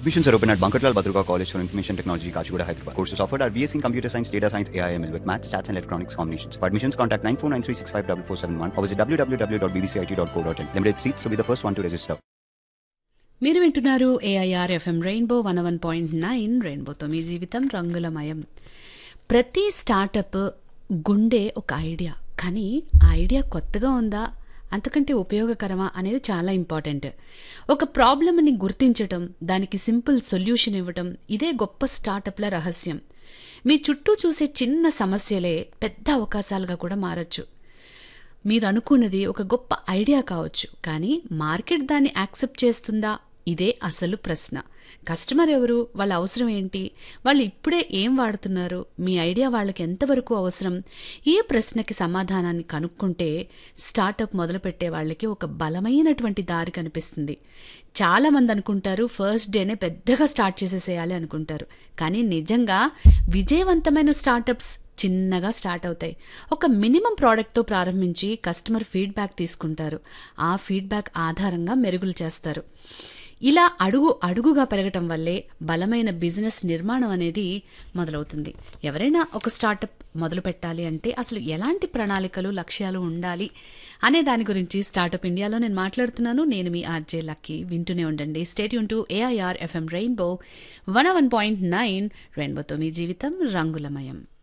Admissions are open at Bankarlal Badruga College for Information Technology, Kachigura, Hyderabad. Courses offered are BSc in Computer Science, Data Science, AIML with Maths, Stats and Electronics combinations. For admissions, contact 9493654471 or visit www.bbcit.co.in. Limited seats, so be the first one to register. మీరు వింటున్నారు AIR FM rainbow one one point nine రెయిన్బోతో మీ జీవితం రంగులమయం ప్రతి startup గుండె ఒక idea కానీ ఆ ఐడియా కొత్తగా ఉందా అంతకంటే ఉపయోగకరమా అనేది చాలా ఇంపార్టెంట్ ఒక ప్రాబ్లమ్ని గుర్తించటం దానికి సింపుల్ సొల్యూషన్ ఇవ్వటం ఇదే గొప్ప స్టార్టప్ల రహస్యం మీ చుట్టూ చూసే చిన్న సమస్యలే పెద్ద అవకాశాలుగా కూడా మారచ్చు మీరు అనుకున్నది ఒక గొప్ప ఐడియా కావచ్చు కానీ మార్కెట్ దాన్ని యాక్సెప్ట్ చేస్తుందా ఇదే అసలు ప్రశ్న కస్టమర్ ఎవరు వాళ్ళ అవసరం ఏంటి వాళ్ళు ఇప్పుడే ఏం వాడుతున్నారు మీ ఐడియా వాళ్ళకి ఎంతవరకు అవసరం ఈ ప్రశ్నకి సమాధానాన్ని కనుక్కుంటే స్టార్టప్ మొదలుపెట్టే వాళ్ళకి ఒక బలమైనటువంటి దారి కనిపిస్తుంది చాలామంది అనుకుంటారు ఫస్ట్ డేనే పెద్దగా స్టార్ట్ చేసేసేయాలి అనుకుంటారు కానీ నిజంగా విజయవంతమైన స్టార్టప్స్ చిన్నగా స్టార్ట్ అవుతాయి ఒక మినిమం ప్రోడక్ట్తో ప్రారంభించి కస్టమర్ ఫీడ్బ్యాక్ తీసుకుంటారు ఆ ఫీడ్బ్యాక్ ఆధారంగా మెరుగులు చేస్తారు ఇలా అడుగు అడుగుగా పెరగటం వల్లే బలమైన బిజినెస్ నిర్మాణం అనేది మొదలవుతుంది ఎవరైనా ఒక స్టార్టప్ మొదలు పెట్టాలి అంటే అసలు ఎలాంటి ప్రణాళికలు లక్ష్యాలు ఉండాలి అనే దాని గురించి స్టార్టప్ ఇండియాలో నేను మాట్లాడుతున్నాను నేను మీ ఆర్జే లక్కీ వింటూనే ఉండండి stay tune to AIR FM rainbow one one point nine రెయిన్బోతో మీ జీవితం రంగులమయం